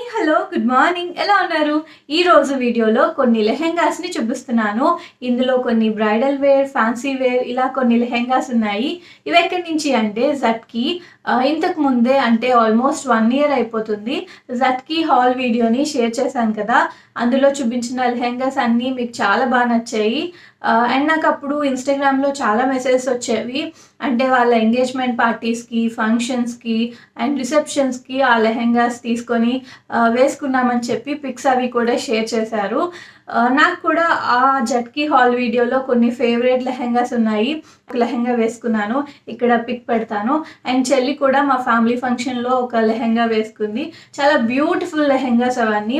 hello good morning ఎలా ఉన్నారు ఈ రోజు వీడియోలో కొన్ని లెహెంగాస్ ని చూపిస్తున్నాను ఇందులో కొన్ని బ్రైడల్ వేర్ ఫ్యాన్సీ వేర్ ఇలా కొన్ని లెహెంగాస్ ఉన్నాయి ఇవి ఎక్కడి నుంచి అంటే జట్కి ఆ, ఇంతకు ముందే అంటే ఆల్మోస్ట్ వన్ ఇయర్ అయిపోతుంది జట్కి హాల్ వీడియోని షేర్ చేశాను కదా అందులో చూపించిన లెహెంగాస్ అన్నీ మీకు చాలా బాగా నచ్చాయి అండ్ నాకు అప్పుడు ఇన్స్టాగ్రామ్లో చాలా మెసేజెస్ వచ్చేవి అంటే వాళ్ళ ఎంగేజ్మెంట్ పార్టీస్కి ఫంక్షన్స్కి అండ్ రిసెప్షన్స్కి ఆ లెహెంగాస్ తీసుకొని ఆ, వేసుకున్నామని చెప్పి పిక్స్ అవి కూడా షేర్ చేశారు ఆ, నాకు కూడా ఆ జట్కి హాల్ వీడియోలో కొన్ని ఫేవరెట్ లెహెంగాస్ ఉన్నాయి ఒక లెహెంగా వేసుకున్నాను ఇక్కడ పిక్ పెడతాను అండ్ చెల్లి కూడా మా ఫ్యామిలీ ఫంక్షన్లో ఒక లెహెంగా వేసుకుంది చాలా బ్యూటిఫుల్ లెహెంగాస్ అవన్నీ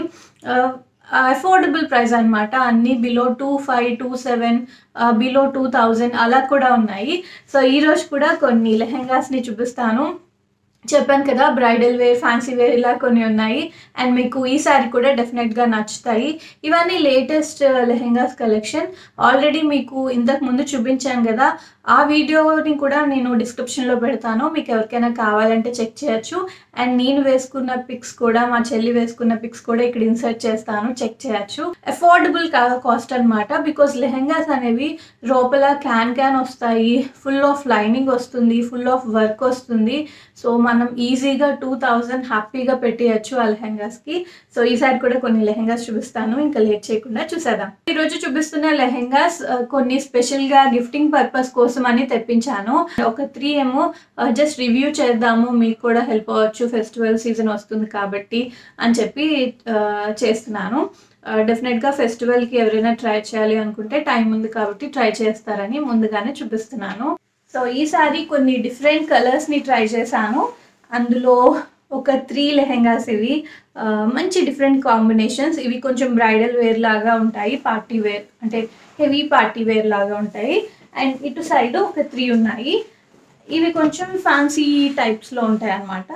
అఫోర్డబుల్ ప్రైస్ అన్నమాట అన్నీ below two five two seven below two thousand అలా కూడా ఉన్నాయి సో ఈరోజు కూడా కొన్ని లెహెంగాస్ని చూపిస్తాను చెప్పాను కదా బ్రైడల్ వేర్ ఫ్యాన్సీ వేర్ ఇలా కొన్ని ఉన్నాయి అండ్ మీకు ఈ సారీ కూడా డెఫినెట్గా నచ్చుతాయి ఇవన్నీ లేటెస్ట్ లెహెంగాస్ కలెక్షన్ ఆల్రెడీ మీకు ఇంతకు ముందు చూపించాను కదా ఆ వీడియోని కూడా నేను డిస్క్రిప్షన్లో పెడతాను మీకు ఎవరికైనా కావాలంటే చెక్ చేయొచ్చు అండ్ నేను వేసుకున్న పిక్స్ కూడా మా చెల్లి వేసుకున్న పిక్స్ కూడా ఇక్కడ ఇన్సర్ట్ చేస్తాను చెక్ చేయొచ్చు అఫోర్డబుల్ కాస్ట్ అనమాట బికాస్ లెహెంగాస్ అనేవి లోపల క్యాన్ క్యాన్ వస్తాయి ఫుల్ ఆఫ్ లైనింగ్ వస్తుంది ఫుల్ ఆఫ్ వర్క్ వస్తుంది సో మనం ఈజీగా టూ థౌజండ్ హ్యాపీగా పెట్టేయచ్చు ఆ లెహెంగాస్కి సో ఈసారి కూడా కొన్ని లెహెంగాస్ చూపిస్తాను ఇంకా లేట్ చేయకుండా చూసేద్దాం ఈరోజు చూపిస్తున్న లెహెంగాస్ ఆ, కొన్ని స్పెషల్గా గిఫ్టింగ్ పర్పస్ కోసం అని తెప్పించాను ఒక త్రీ ఏమో జస్ట్ రివ్యూ చేద్దాము మీకు కూడా హెల్ప్ అవ్వచ్చు ఫెస్టివల్ సీజన్ వస్తుంది కాబట్టి అని చెప్పి ఆ, చేస్తున్నాను డెఫినెట్గా ఫెస్టివల్కి ఎవరైనా ట్రై చేయాలి అనుకుంటే టైం ఉంది కాబట్టి ట్రై చేస్తారని ముందుగానే చూపిస్తున్నాను సో ఈసారి కొన్ని డిఫరెంట్ కలర్స్ని ట్రై చేశాను అందులో ఒక త్రీ లెహెంగాస్ ఇవి ఆ, మంచి డిఫరెంట్ కాంబినేషన్స్ ఇవి కొంచెం బ్రైడల్ వేర్ లాగా ఉంటాయి పార్టీ వేర్ అంటే హెవీ పార్టీ వేర్ లాగా ఉంటాయి అండ్ ఇటు సైడ్ ఒక త్రీ ఉన్నాయి ఇవి కొంచెం ఫ్యాన్సీ టైప్స్లో ఉంటాయి అన్నమాట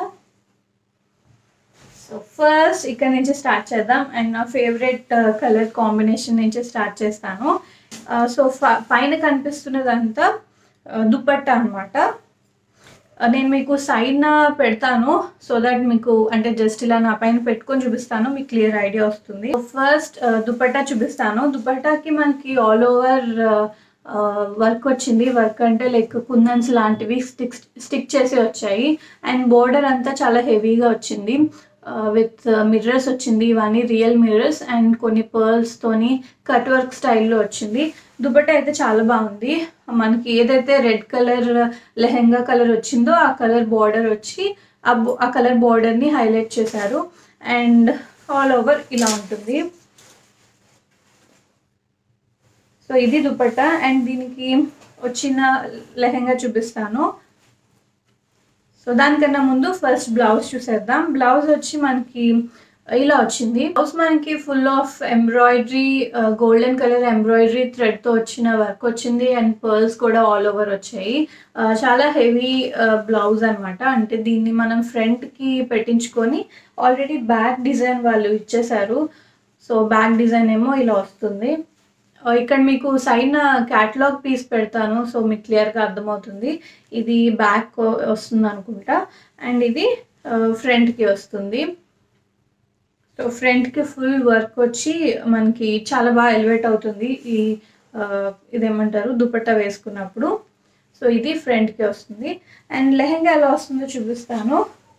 సో ఫస్ట్ ఇక్కడ నుంచి స్టార్ట్ చేద్దాం అండ్ నా ఫేవరెట్ కలర్ కాంబినేషన్ నుంచి స్టార్ట్ చేస్తాను సో పైన కనిపిస్తున్నదంతా ఆ, దుపట్టా అనమాట నేను మీకు సైడ్న పెడతాను సో దట్ మీకు అంటే జస్ట్ ఇలా నా పైన పెట్టుకొని చూపిస్తాను మీకు క్లియర్ ఐడియా వస్తుంది ఫస్ట్ దుపట్టా చూపిస్తాను దుపట్టాకి మనకి ఆల్ ఓవర్ వర్క్ వచ్చింది వర్క్ అంటే లైక్ కుందన్స్ లాంటివి స్టిక్ స్టిక్ చేసి వచ్చాయి అండ్ బోర్డర్ అంతా చాలా హెవీగా వచ్చింది విత్ మిర్రర్స్ వచ్చింది ఇవన్నీ రియల్ మిర్రర్స్ అండ్ కొన్ని pearls తోని కట్ వర్క్ స్టైల్లో వచ్చింది దుపట్టా అయితే చాలా బాగుంది మనకి ఏదైతే రెడ్ కలర్ లెహెంగా కలర్ వచ్చిందో ఆ కలర్ బార్డర్ వచ్చి ఆ బో- ఆ కలర్ బార్డర్ని హైలైట్ చేశారు అండ్ ఆల్ ఓవర్ ఇలా ఉంటుంది సో ఇది దుపట్టా అండ్ దీనికి వచ్చిన లెహెంగా చూపిస్తాను సో దానికన్నా ముందు ఫస్ట్ బ్లౌజ్ చూసేద్దాం బ్లౌజ్ వచ్చి మనకి ఇలా వచ్చింది బ్లౌజ్ మనకి full of embroidery golden colour embroidery థ్రెడ్తో వచ్చిన వర్క్ వచ్చింది అండ్ పర్ల్స్ కూడా ఆల్ ఓవర్ వచ్చాయి ఆ, చాలా హెవీ బ్లౌజ్ అన్నమాట అంటే దీన్ని మనం ఫ్రంట్కి పెట్టించుకొని ఆల్రెడీ బ్యాక్ డిజైన్ వాళ్ళు ఇచ్చేసారు సో బ్యాక్ డిజైన్ ఏమో ఇలా వస్తుంది ఆ, ఇక్కడ మీకు సైడ్ క్యాటలాగ్ పీస్ పెడతాను సో మీకు క్లియర్గా అర్థమవుతుంది ఇది బ్యాక్ వస్తుంది అనుకుంటా అండ్ ఇది ఫ్రంట్కి వస్తుంది సో ఫ్రంట్కి ఫుల్ వర్క్ వచ్చి మనకి చాలా బాగా ఎలివేట్ అవుతుంది ఈ ఆ, ఇదేమంటారు దుపట్టా వేసుకున్నప్పుడు సో ఇది ఫ్రంట్కి వస్తుంది అండ్ లెహెంగా ఎలా వస్తుందో చూపిస్తాను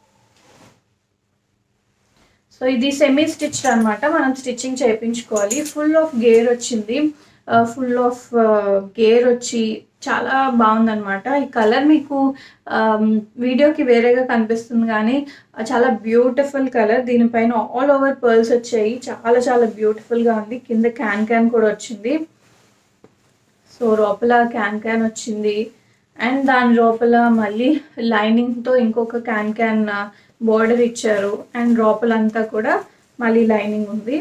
సో ఇది సెమీ స్టిచ్డ్ అనమాట మనం స్టిచ్చింగ్ చేయించుకోవాలి ఫుల్ ఆఫ్ గేర్ వచ్చింది ఫుల్ ఆఫ్ గేర్ వచ్చి చాలా బాగుందన్నమాట ఈ కలర్ మీకు ఆమ్, వీడియోకి వేరేగా కనిపిస్తుంది కానీ ఆ, చాలా బ్యూటిఫుల్ కలర్ దీనిపైన ఆల్ ఓవర్ పర్ల్స్ వచ్చాయి చాలా చాలా బ్యూటిఫుల్గా ఉంది కింద క్యాన్ క్యాన్ కూడా వచ్చింది సో లోపల క్యాన్ క్యాన్ వచ్చింది అండ్ దాని లోపల మళ్ళీ లైనింగ్తో ఇంకొక క్యాన్ క్యాన్ బోర్డర్ ఇచ్చారు అండ్ లోపల అంతా కూడా మళ్ళీ లైనింగ్ ఉంది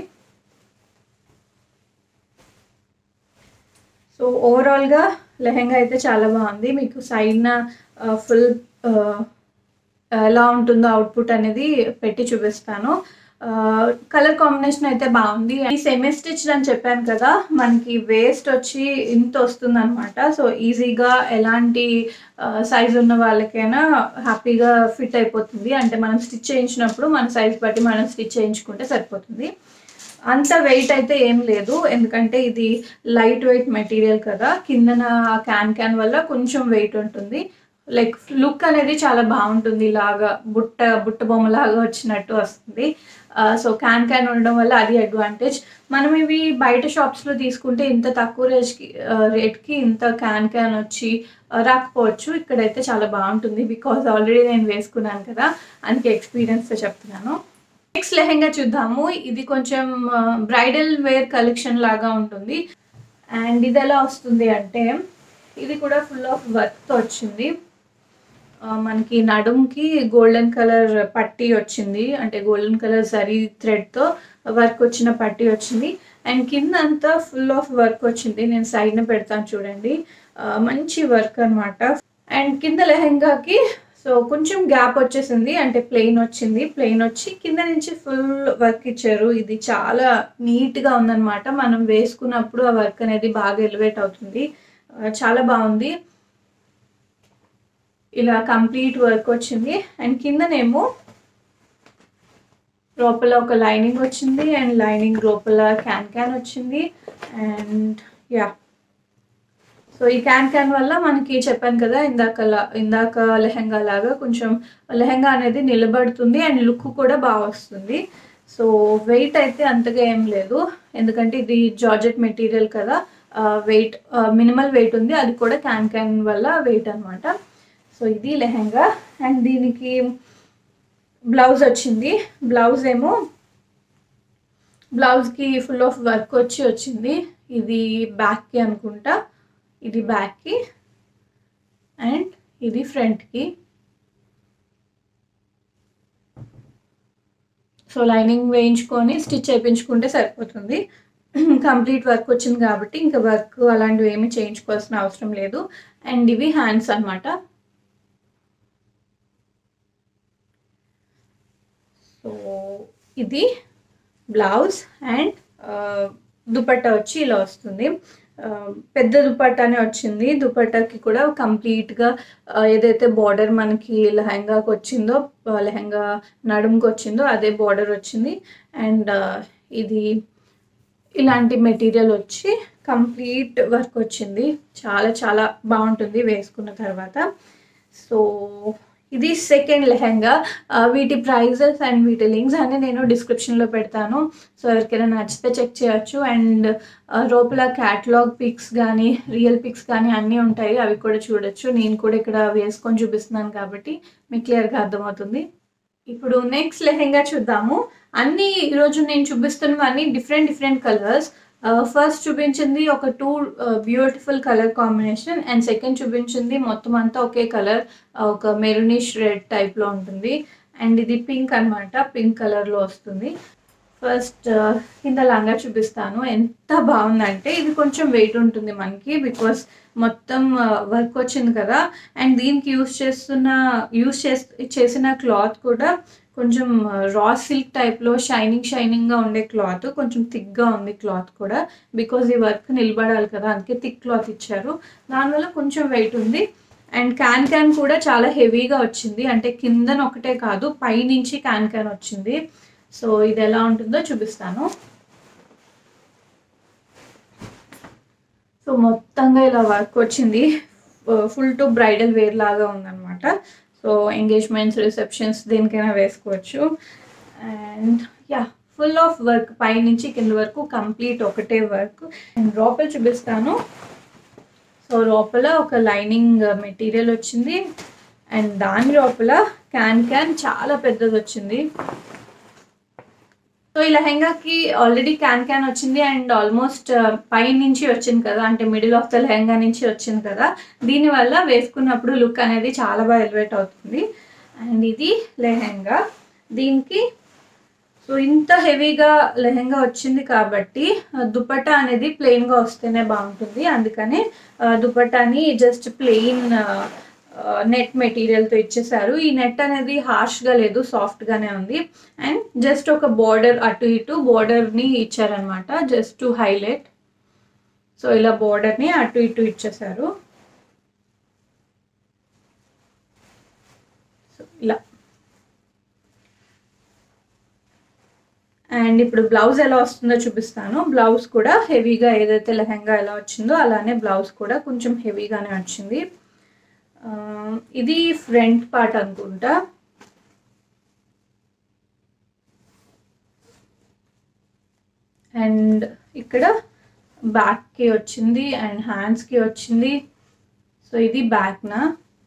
సో ఓవరాల్గా లెహెంగా అయితే చాలా బాగుంది మీకు సైడ్న ఫుల్ ఎలా ఉంటుందో అవుట్పుట్ అనేది పెట్టి చూపిస్తాను కలర్ కాంబినేషన్ అయితే బాగుంది ఈ సెమీ స్టిచ్ అని చెప్పాను కదా మనకి వేస్ట్ వచ్చి ఇంత వస్తుంది అనమాట సో ఈజీగా ఎలాంటి సైజ్ ఉన్న వాళ్ళకైనా హ్యాపీగా ఫిట్ అయిపోతుంది అంటే మనం స్టిచ్ చేయించినప్పుడు మన సైజ్ బట్టి మనం స్టిచ్ చేయించుకుంటే సరిపోతుంది అంత వెయిట్ అయితే ఏం లేదు ఎందుకంటే ఇది లైట్ వెయిట్ మెటీరియల్ కదా కిందన క్యాన్ క్యాన్ వల్ల కొంచెం వెయిట్ ఉంటుంది లైక్ లుక్ అనేది చాలా బాగుంటుంది ఇలాగా బుట్ట బుట్ట బొమ్మలాగా వచ్చినట్టు వస్తుంది సో క్యాన్ క్యాన్ ఉండడం వల్ల అది అడ్వాంటేజ్ మనం ఇవి బయట షాప్స్లో తీసుకుంటే ఇంత తక్కువ రేట్కి రేట్కి ఇంత క్యాన్ క్యాన్ వచ్చి రాకపోవచ్చు ఇక్కడైతే చాలా బాగుంటుంది బికాజ్ ఆల్రెడీ నేను వేసుకున్నాను కదా అందుకే ఎక్స్పీరియన్స్తో చెప్తున్నాను నెక్స్ట్ లెహెంగా చూద్దాము ఇది కొంచెం బ్రైడల్ వేర్ కలెక్షన్ లాగా ఉంటుంది అండ్ ఇది ఎలా వస్తుంది అంటే ఇది కూడా ఫుల్ ఆఫ్ వర్క్తో వచ్చింది మనకి నడుంకి గోల్డెన్ కలర్ పట్టీ వచ్చింది అంటే గోల్డెన్ కలర్ సరీ థ్రెడ్తో వర్క్ వచ్చిన పట్టీ వచ్చింది అండ్ కింద అంతా ఫుల్ ఆఫ్ వర్క్ వచ్చింది నేను సైడ్న పెడతాను చూడండి మంచి వర్క్ అనమాట అండ్ కింద లెహెంగాకి సో కొంచెం గ్యాప్ వచ్చేసింది అంటే ప్లెయిన్ వచ్చింది ప్లెయిన్ వచ్చి కింద నుంచి ఫుల్ వర్క్ ఇచ్చారు ఇది చాలా నీట్గా ఉందన్నమాట మనం వేసుకున్నప్పుడు ఆ వర్క్ అనేది బాగా ఎలివేట్ అవుతుంది చాలా బాగుంది ఇలా కంప్లీట్ వర్క్ వచ్చింది అండ్ కిందనేమో లోపల ఒక లైనింగ్ వచ్చింది అండ్ లైనింగ్ లోపల క్యాన్ క్యాన్ వచ్చింది అండ్ యా సో ఈ క్యాన్ క్యాన్ వల్ల మనకి చెప్పాను కదా ఇందాక ఇందాక లెహంగా లాగా కొంచెం లెహంగా అనేది నిలబడుతుంది అండ్ లుక్ కూడా బాగా వస్తుంది సో వెయిట్ అయితే అంతగా ఏం లేదు ఎందుకంటే ఇది జార్జెట్ మెటీరియల్ కదా వెయిట్ మినిమల్ వెయిట్ ఉంది అది కూడా క్యాన్ క్యాన్ వల్ల వెయిట్ అనమాట సో ఇది లెహంగా అండ్ దీనికి బ్లౌజ్ వచ్చింది బ్లౌజ్ ఏమో బ్లౌజ్కి ఫుల్ ఆఫ్ వర్క్ వచ్చి వచ్చింది ఇది బ్యాక్కి అనుకుంటా ఇది బ్యాక్కి అండ్ ఇది ఫ్రంట్కి సో లైనింగ్ వేయించుకొని స్టిచ్ చేయించుకుంటే సరిపోతుంది కంప్లీట్ వర్క్ వచ్చింది కాబట్టి ఇంకా వర్క్ అలాంటివి ఏమీ చేయించుకోవాల్సిన అవసరం లేదు అండ్ ఇవి హ్యాండ్స్ అనమాట సో ఇది బ్లౌజ్ అండ్ దుపట్టా వచ్చి ఇలా వస్తుంది పెద్ద దుపట్టానే వచ్చింది దుపట్టాకి కూడా కంప్లీట్గా ఏదైతే బార్డర్ మనకి లెహంగాకి వచ్చిందో లెహంగా నడుముకి వచ్చిందో అదే బార్డర్ వచ్చింది అండ్ ఇది ఇలాంటి మెటీరియల్ వచ్చి కంప్లీట్ వర్క్ వచ్చింది చాలా చాలా బాగుంటుంది వేసుకున్న తర్వాత సో ఇది సెకండ్ లెహంగా వీటి ప్రైజెస్ అండ్ వీటి లింక్స్ అన్ని నేను డిస్క్రిప్షన్లో పెడతాను సో ఎవరికైనా నచ్చితే చెక్ చేయొచ్చు అండ్ లోపల క్యాటలాగ్ పిక్స్ కానీ రియల్ పిక్స్ కానీ అన్నీ ఉంటాయి అవి కూడా చూడొచ్చు నేను కూడా ఇక్కడ వేసుకొని చూపిస్తున్నాను కాబట్టి మీకు క్లియర్గా అర్థమవుతుంది ఇప్పుడు నెక్స్ట్ లెహెంగా చూద్దాము అన్ని ఈరోజు నేను చూపిస్తున్నవన్నీ డిఫరెంట్ డిఫరెంట్ కలర్స్ ఫస్ట్ చూపించింది ఒక two beautiful colour combination and second చూపించింది మొత్తం అంతా ఒకే కలర్ ఒక మెరూనిష్ రెడ్ టైప్లో ఉంటుంది అండ్ ఇది పింక్ అనమాట పింక్ కలర్లో వస్తుంది ఫస్ట్ కింద లంగా చూపిస్తాను ఎంత బాగుందంటే ఇది కొంచెం వెయిట్ ఉంటుంది మనకి బికాస్ మొత్తం వర్క్ వచ్చింది కదా అండ్ దీనికి యూస్ చేస్తున్న యూస్ చేసిన క్లాత్ కూడా కొంచెం రా సిల్క్ టైప్లో షైనింగ్ షైనింగ్గా ఉండే క్లాత్ కొంచెం థిక్గా ఉంది క్లాత్ కూడా బికాజ్ ఈ వర్క్ నిలబడాలి కదా అందుకే థిక్ క్లాత్ ఇచ్చారు దానివల్ల కొంచెం వెయిట్ ఉంది అండ్ క్యాన్ క్యాన్ కూడా చాలా హెవీగా వచ్చింది అంటే కిందన ఒకటే కాదు పైనుంచి క్యాన్ క్యాన్ వచ్చింది సో ఇది ఎలా ఉంటుందో చూపిస్తాను సో మొత్తంగా ఇలా వర్క్ వచ్చింది ఫుల్ టు బ్రైడల్ వేర్ లాగా ఉందన్నమాట సో ఎంగేజ్మెంట్స్ రిసెప్షన్స్ దేనికైనా వేసుకోవచ్చు and yeah full of work పైనుంచి కింద వరకు కంప్లీట్ ఒకటే వర్క్ అండ్ లోపల చూపిస్తాను సో లోపల ఒక లైనింగ్ మెటీరియల్ వచ్చింది అండ్ దాని లోపల క్యాన్ క్యాన్ చాలా పెద్దది వచ్చింది సో ఈ లెహెంగాకి ఆల్రెడీ క్యాన్ క్యాన్ వచ్చింది అండ్ ఆల్మోస్ట్ పై నుంచి వచ్చింది కదా అంటే మిడిల్ ఆఫ్ ద లెహెంగా నుంచి వచ్చింది కదా దీనివల్ల వేసుకున్నప్పుడు లుక్ అనేది చాలా బాగా ఎలివేట్ అవుతుంది అండ్ ఇది లెహెంగా దీనికి సో ఇంత హెవీగా లెహెంగా వచ్చింది కాబట్టి దుపట్టా అనేది ప్లెయిన్గా వస్తేనే బాగుంటుంది అందుకని దుపట్టాని జస్ట్ ప్లెయిన్ నెట్ మెటీరియల్తో ఇచ్చేసారు ఈ నెట్ అనేది హార్ష్గా లేదు సాఫ్ట్గానే ఉంది అండ్ జస్ట్ ఒక బార్డర్ అటు ఇటు బార్డర్ని ఇచ్చారనమాట జస్ట్ టు హైలైట్ సో ఇలా బార్డర్ని అటు ఇటు ఇచ్చేసారు సో ఇలా అండ్ ఇప్పుడు బ్లౌజ్ ఎలా వస్తుందో చూపిస్తాను బ్లౌజ్ కూడా హెవీగా ఏదైతే లెహంగా ఎలా వచ్చిందో అలానే బ్లౌజ్ కూడా కొంచెం హెవీగానే వచ్చింది ఆ, ఇది ఫ్రంట్ పార్ట్ అనుకుంటా అండ్ ఇక్కడ బ్యాక్కి వచ్చింది అండ్ హ్యాండ్స్కి వచ్చింది సో ఇది బ్యాక్నా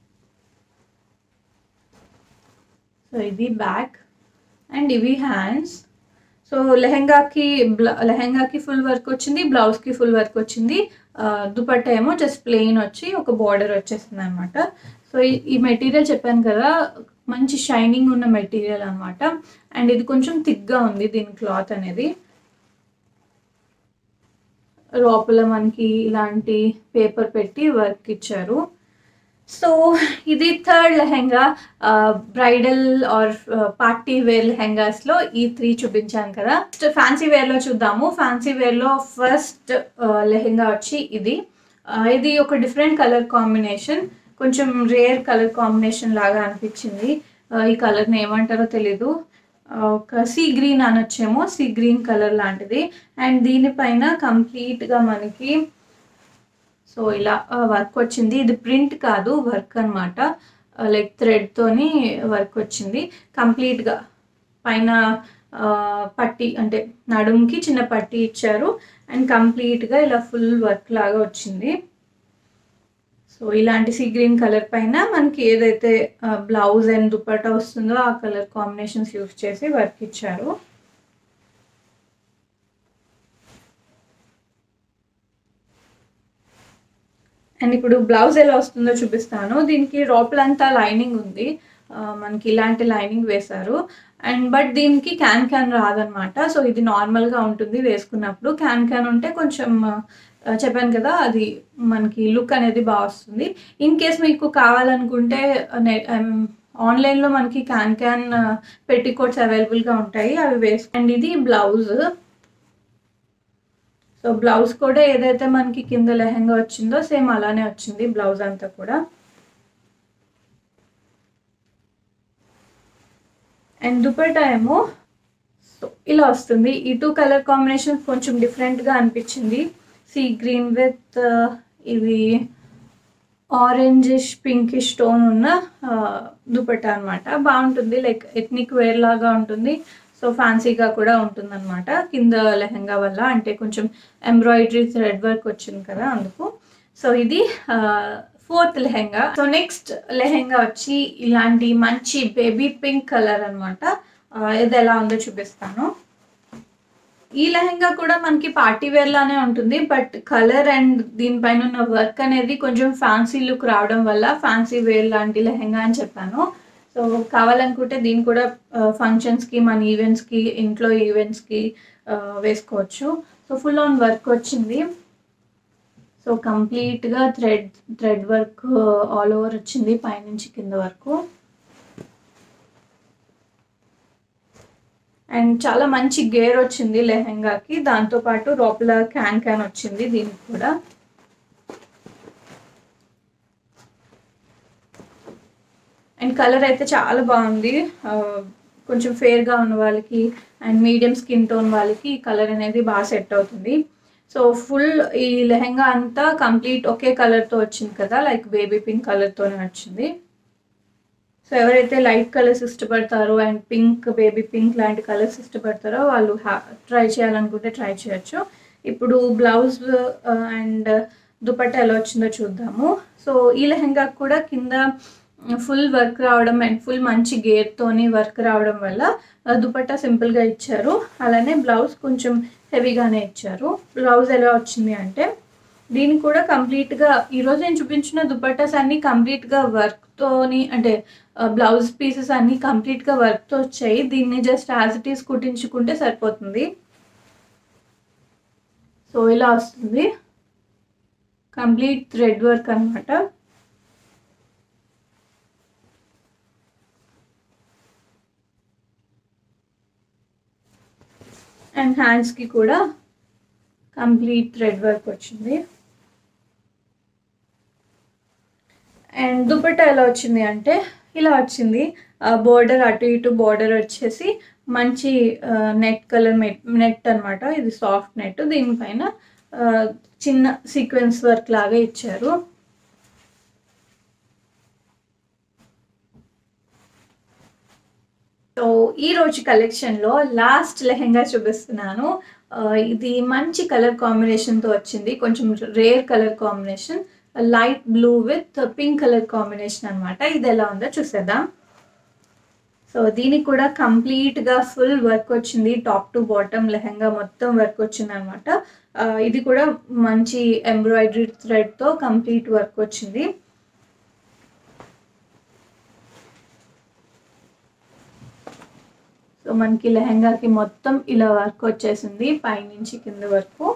సో ఇది బ్యాక్ అండ్ ఇవి హ్యాండ్స్ సో లెహెంగాకి బ్ల- లెహెంగాకి ఫుల్ వర్క్ వచ్చింది బ్లౌజ్కి ఫుల్ వర్క్ వచ్చింది ఆ, దుపట్టా ఏమో జస్ట్ ప్లెయిన్ వచ్చి ఒక బార్డర్ వచ్చేస్తుంది అనమాట సో ఈ- ఈ మెటీరియల్ చెప్పాను కదా మంచి షైనింగ్ ఉన్న మెటీరియల్ అనమాట అండ్ ఇది కొంచెం థిక్గా ఉంది దీని క్లాత్ అనేది లోపల మనకి ఇలాంటి పేపర్ పెట్టి వర్క్ ఇచ్చారు సో ఇది third lehenga bridal or party wear లెహెంగాస్లో ఈ త్రీ చూపించాను కదా ఫ్యాన్సీ వేర్లో చూద్దాము ఫ్యాన్సీ వేర్లో ఫస్ట్ లెహెంగా వచ్చి ఇది ఆ, ఇది ఒక డిఫరెంట్ కలర్ కాంబినేషన్ కొంచెం రేర్ కలర్ కాంబినేషన్ లాగా అనిపించింది ఆ, ఈ కలర్ని ఏమంటారో తెలీదు ఆ, ఒక సీ గ్రీన్ అనొచ్చేమో సీ గ్రీన్ కలర్ లాంటిది అండ్ దీనిపైన కంప్లీట్గా మనకి సో ఇలా వర్క్ వచ్చింది ఇది ప్రింట్ కాదు వర్క్ అనమాట లైక్ థ్రెడ్తోని వర్క్ వచ్చింది కంప్లీట్గా పైన ఆ, పట్టి అంటే నడుముకి చిన్న పట్టి ఇచ్చారు అండ్ కంప్లీట్గా ఇలా ఫుల్ వర్క్ లాగా వచ్చింది సో ఇలాంటి సీ గ్రీన్ కలర్ పైన మనకి ఏదైతే బ్లౌజ్ అండ్ దుపట్టా వస్తుందో ఆ కలర్ కాంబినేషన్స్ యూస్ చేసి వర్క్ ఇచ్చారు అండ్ ఇప్పుడు బ్లౌజ్ ఎలా వస్తుందో చూపిస్తాను దీనికి లోపలంతా లైనింగ్ ఉంది ఆ, మనకి ఇలాంటి లైనింగ్ వేశారు అండ్ బట్ దీనికి క్యాన్ క్యాన్ రాదనమాట సో ఇది నార్మల్గా ఉంటుంది వేసుకున్నప్పుడు క్యాన్ క్యాన్ ఉంటే కొంచెం ఆ, చెప్పాను కదా అది మనకి లుక్ అనేది బాగా వస్తుంది ఇన్ కేస్ మీకు కావాలనుకుంటే నె- ఐమ్ ఆన్లైన్లో మనకి క్యాన్ క్యాన్ పెట్టికోట్స్ అవైలబుల్గా ఉంటాయి అవి వేసు అండ్ ఇది బ్లౌజ్ సో బ్లౌజ్ కూడా ఏదైతే మనకి కింద లెహంగా వచ్చిందో సేమ్ అలానే వచ్చింది బ్లౌజ్ అంతా కూడా అండ్ దుపట్టా ఏమో సో ఇలా వస్తుంది ఈ టూ కలర్ కాంబినేషన్ కొంచెం డిఫరెంట్గా అనిపించింది సీ గ్రీన్ విత్ ఇవి ఆరెంజిష్ పింకిష్ టోన్ ఉన్న దుపట్టా అనమాట బాగుంటుంది లైక్ ఎథ్నిక్ వేర్ లాగా ఉంటుంది సో ఫ్యాన్సీగా కూడా ఉంటుంది అనమాట కింద లెహంగా వల్ల అంటే కొంచెం ఎంబ్రాయిడరీ థ్రెడ్ వర్క్ వచ్చింది కదా అందుకు సో ఇది fourth lehenga so next lehenga వచ్చి ఇలాంటి మంచి బేబీ పింక్ కలర్ అనమాట ఇది ఎలా ఉందో చూపిస్తాను ఈ లెహంగా కూడా మనకి పార్టీ వేర్ లానే ఉంటుంది బట్ కలర్ అండ్ దీనిపైన ఉన్న వర్క్ అనేది కొంచెం ఫ్యాన్సీ లుక్ రావడం వల్ల ఫ్యాన్సీ వేర్ లాంటి లెహంగా అని చెప్పాను సో కావాలనుకుంటే దీన్ని కూడా ఫంక్షన్స్కి మన ఈవెంట్స్కి ఇంట్లో ఈవెంట్స్కి వేసుకోవచ్చు సో ఫుల్ ఆన్ వర్క్ వచ్చింది సో కంప్లీట్గా thread thread work all over వచ్చింది పైనుంచి కింద వరకు అండ్ చాలా మంచి గేర్ వచ్చింది లెహంగాకి దాంతోపాటు లోపల క్యాన్ క్యాన్ వచ్చింది దీనికి కూడా అండ్ కలర్ అయితే చాలా బాగుంది ఆ, కొంచెం ఫేర్గా ఉన్న వాళ్ళకి అండ్ మీడియం స్కిన్ టోన్ వాళ్ళకి ఈ కలర్ అనేది బాగా సెట్ అవుతుంది సో ఫుల్ ఈ లెహంగా అంతా కంప్లీట్ ఒకే కలర్తో వచ్చింది కదా లైక్ బేబీ పింక్ కలర్తోనే వచ్చింది సో ఎవరైతే లైట్ కలర్స్ ఇష్టపడతారో అండ్ పింక్ బేబీ పింక్ లాంటి కలర్స్ ఇష్టపడతారో వాళ్ళు ట్రై చేయాలనుకుంటే ట్రై చేయొచ్చు ఇప్పుడు బ్లౌజ్ అండ్ దుపట్టా ఎలా వచ్చిందో చూద్దాము సో ఈ లెహంగా కూడా కింద ఫుల్ వర్క్ రావడం అండ్ ఫుల్ మంచి గేర్తోని వర్క్ రావడం వల్ల ఆ, దుపట్టా సింపుల్గా ఇచ్చారు అలానే బ్లౌజ్ కొంచెం హెవీగానే ఇచ్చారు బ్లౌజ్ ఎలా వచ్చింది అంటే దీనికి కూడా కంప్లీట్గా ఈరోజు నేను చూపించిన దుపట్టాస్ అన్నీ కంప్లీట్గా వర్క్తోని అంటే బ్లౌజ్ పీసెస్ అన్నీ కంప్లీట్గా వర్క్తో వచ్చాయి దీన్ని జస్ట్ యాజ్ ఇట్ ఈస్ కుట్టించుకుంటే సరిపోతుంది సో ఇలా వస్తుంది కంప్లీట్ థ్రెడ్ వర్క్ అనమాట అండ్ హ్యాండ్స్కి కూడా కంప్లీట్ థ్రెడ్ వర్క్ వచ్చింది అండ్ దుపట్టా ఎలా వచ్చింది అంటే ఇలా వచ్చింది బోర్డర్ అటు ఇటు బోర్డర్ వచ్చేసి మంచి నెట్ కలర్ నెట్ అనమాట ఇది సాఫ్ట్ నెట్ దీనిపైన ఆ, చిన్న సీక్వెన్స్ వర్క్ లాగా ఇచ్చారు సో ఈ రోజు కలెక్షన్లో లాస్ట్ లెహెంగా చూపిస్తున్నాను ఆ, ఇది మంచి కలర్ కాంబినేషన్తో వచ్చింది కొంచెం rare colour combination light blue with pink colour combination అన్నమాట ఇది ఎలా ఉందో చూసేద్దాం సో దీనికి కూడా కంప్లీట్గా ఫుల్ వర్క్ వచ్చింది టాప్ టు బాటమ్ లెహంగా మొత్తం వర్క్ వచ్చింది అనమాట ఇది కూడా మంచి ఎంబ్రాయిడరీ థ్రెడ్తో కంప్లీట్ వర్క్ వచ్చింది సో మనకి లెహంగాకి మొత్తం ఇలా వర్క్ వచ్చేసింది పైనుంచి కింద వరకు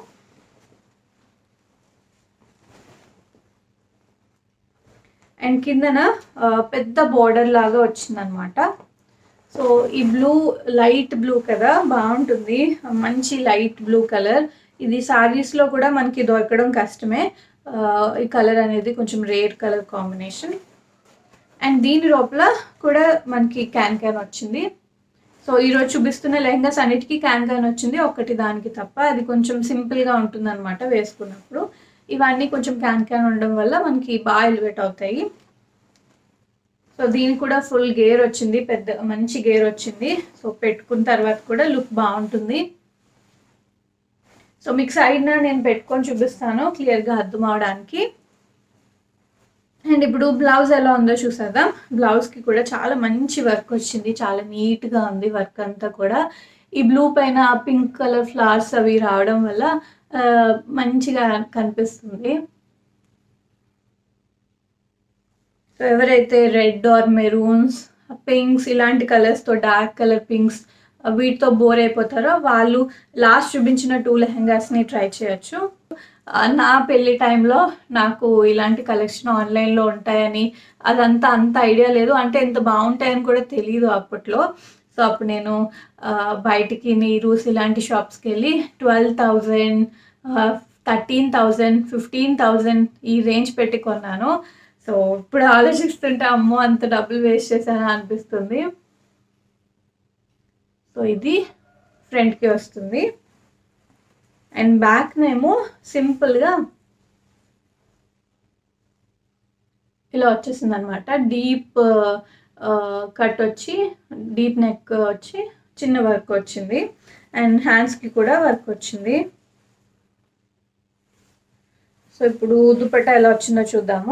అండ్ కిందన ఆ, పెద్ద బార్డర్ లాగా వచ్చిందనమాట సో ఈ బ్లూ లైట్ బ్లూ కదా బాగుంటుంది మంచి లైట్ బ్లూ కలర్ ఇది సారీస్లో కూడా మనకి దొరకడం కష్టమే ఆ, ఈ కలర్ అనేది కొంచెం రేర్ కలర్ కాంబినేషన్ అండ్ దీని లోపల కూడా మనకి క్యాన్ క్యాన్ వచ్చింది సో ఈరోజు చూపిస్తున్న లెహంగాస్ అన్నిటికీ క్యాన్ క్యాన్ వచ్చింది ఒక్కటి దానికి తప్ప అది కొంచెం సింపుల్గా ఉంటుంది అనమాట వేసుకున్నప్పుడు ఇవన్నీ కొంచెం క్యాన్ క్యాన్ ఉండడం వల్ల మనకి బాగా ఎలివేట్ అవుతాయి సో దీనికి కూడా ఫుల్ గేర్ వచ్చింది పెద్ద మంచి గేర్ వచ్చింది సో పెట్టుకున్న తర్వాత కూడా లుక్ బాగుంటుంది సో మీకు సైడ్న నేను పెట్టుకొని చూపిస్తాను క్లియర్గా అర్థం అవడానికి అండ్ ఇప్పుడు బ్లౌజ్ ఎలా ఉందో చూసేద్దాం బ్లౌజ్కి కూడా చాలా మంచి వర్క్ వచ్చింది చాలా నీట్గా ఉంది వర్క్ అంతా కూడా ఈ బ్లూ పైన పింక్ కలర్ ఫ్లవర్స్ అవి రావడం వల్ల ఆ, మంచిగా కనిపిస్తుంది సో ఎవరైతే రెడ్ ఆర్ మెరూన్స్ పింక్స్ ఇలాంటి కలర్స్తో డార్క్ కలర్ పింక్స్ వీటితో బోర్ అయిపోతారో వాళ్ళు లాస్ట్ చూపించిన టూ లెహంగాస్ని ట్రై చేయొచ్చు ఆ, నా పెళ్లి టైంలో నాకు ఇలాంటి కలెక్షన్ ఆన్లైన్లో ఉంటాయని అదంతా అంత ఐడియా లేదు అంటే ఎంత బాగుంటాయని కూడా తెలియదు అప్పట్లో సో అప్పుడు నేను ఆ, బయటికి నీరూస్ ఇలాంటి షాప్స్కి వెళ్ళి twelve thousand thirteen thousand fifteen thousand ఈ రేంజ్ పెట్టి కొన్నాను సో ఇప్పుడు ఆలోచిస్తుంటే అమ్మో అంత డబ్బులు వేస్ట్ చేశాను అనిపిస్తుంది సో ఇది ఫ్రంట్కి వస్తుంది అండ్ బ్యాక్నేమో సింపుల్గా ఇలా వచ్చేసింది అనమాట డీప్ కట్ వచ్చి డీప్ నెక్ వచ్చి చిన్న వర్క్ వచ్చింది అండ్ హ్యాండ్స్కి కూడా వర్క్ వచ్చింది సో ఇప్పుడు దుపట్టా ఎలా వచ్చిందో చూద్దాము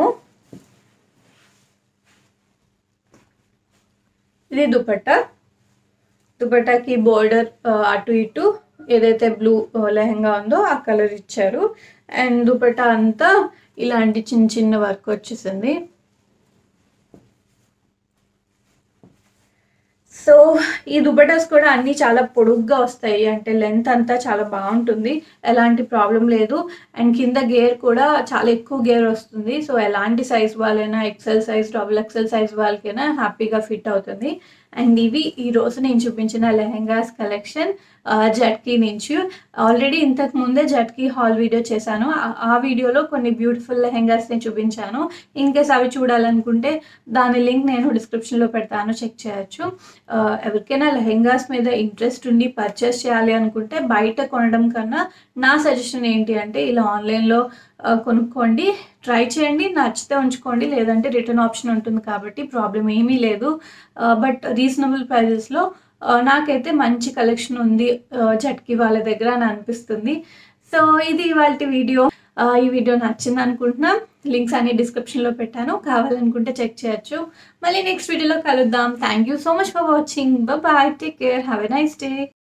ఇది దుపట్టా దుపట్టాకి బోర్డర్ అటు ఇటు ఏదైతే బ్లూ లెహంగా ఉందో ఆ కలర్ ఇచ్చారు అండ్ దుపట్టా అంతా ఇలాంటి చిన్న చిన్న వర్క్ వచ్చేసింది సో ఈ దుపటాస్ కూడా అన్నీ చాలా పొడుగ్గా వస్తాయి అంటే లెంత్ అంతా చాలా బాగుంటుంది ఎలాంటి ప్రాబ్లం లేదు అండ్ కింద గేర్ కూడా చాలా ఎక్కువ గేర్ వస్తుంది సో ఎలాంటి సైజ్ వాళ్ళైనా XL size double XL size వాళ్ళకైనా హ్యాపీగా ఫిట్ అవుతుంది అండ్ ఇవి ఈ రోజు నేను చూపించిన లెహెంగాస్ కలెక్షన్ జట్కీ నుంచి ఆల్రెడీ ఇంతకు ముందే జట్కీ హాల్ వీడియో చేశాను ఆ- ఆ వీడియోలో కొన్ని బ్యూటిఫుల్ లెహెంగాస్ని చూపించాను ఇన్ కేస్ అవి చూడాలనుకుంటే దాని లింక్ నేను డిస్క్రిప్షన్లో పెడతాను చెక్ చేయొచ్చు ఆ, ఎవరికైనా లెహెంగాస్ మీద ఇంట్రెస్ట్ ఉండి పర్చేస్ చేయాలి అనుకుంటే బయట కొనడం కన్నా నా సజెషన్ ఏంటి అంటే ఇలా ఆన్లైన్లో ఆ, కొనుక్కోండి ట్రై చేయండి నచ్చితే ఉంచుకోండి లేదంటే రిటర్న్ ఆప్షన్ ఉంటుంది కాబట్టి ప్రాబ్లం ఏమీ లేదు బట్ రీజనబుల్ ప్రైజెస్లో నాకైతే మంచి కలెక్షన్ ఉంది ఆ, జట్కి వాళ్ళ దగ్గర అని అనిపిస్తుంది సో ఇది ఇవాళ వీడియో ఆ, ఈ వీడియో నచ్చింది అనుకుంటున్నా లింక్స్ అన్ని డిస్క్రిప్షన్లో పెట్టాను కావాలనుకుంటే చెక్ చేయొచ్చు మళ్ళీ నెక్స్ట్ వీడియోలో కలుద్దాం thank you so much for watching bye take care have a nice day